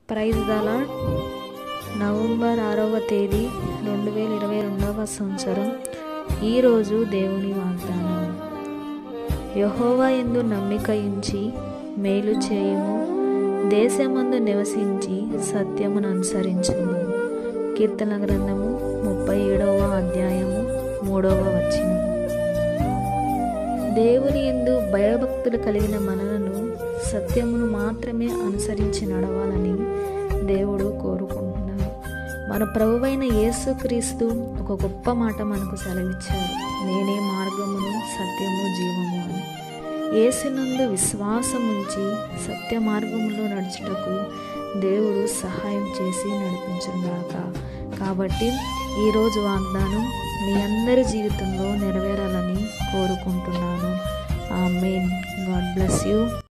praise దలా November ఆరవ తేదీ రెండు వేల ఇరవై రెండవ సంవత్సరం ఈరోజు దేవుని వాగ్దానం యహోవా ఎందు నమ్మిక ఉంచి మేలు చేయుము దేశమందు నివసించి సత్యమును అనుసరించుము కీర్తన గ్రంథము ముప్పై ఏడవ అధ్యాయము మూడవ వచనం దేవుని ఎందు భయభక్తులు కలిగిన మనలను సత్యమును మాత్రమే అనుసరించి నడవాలని దేవుడు కోరుకుంటున్నాడు మన ప్రభువైన యేసుక్రీస్తు ఒక గొప్ప మాట మనకు సెలవిచ్చాడు నేనే మార్గమును సత్యము జీవము అని యేసునందు విశ్వాసం ఉంచి సత్య మార్గములో నడుచుటకు దేవుడు సహాయం చేసి నడిపించుగాక కాబట్టి ఈరోజు వాగ్దానం మీ అందరి జీవితంలో నెరవేరాలని కోరుకుంటున్నాను ఆ మెయిన్ గాడ్ బ్లెస్ యూ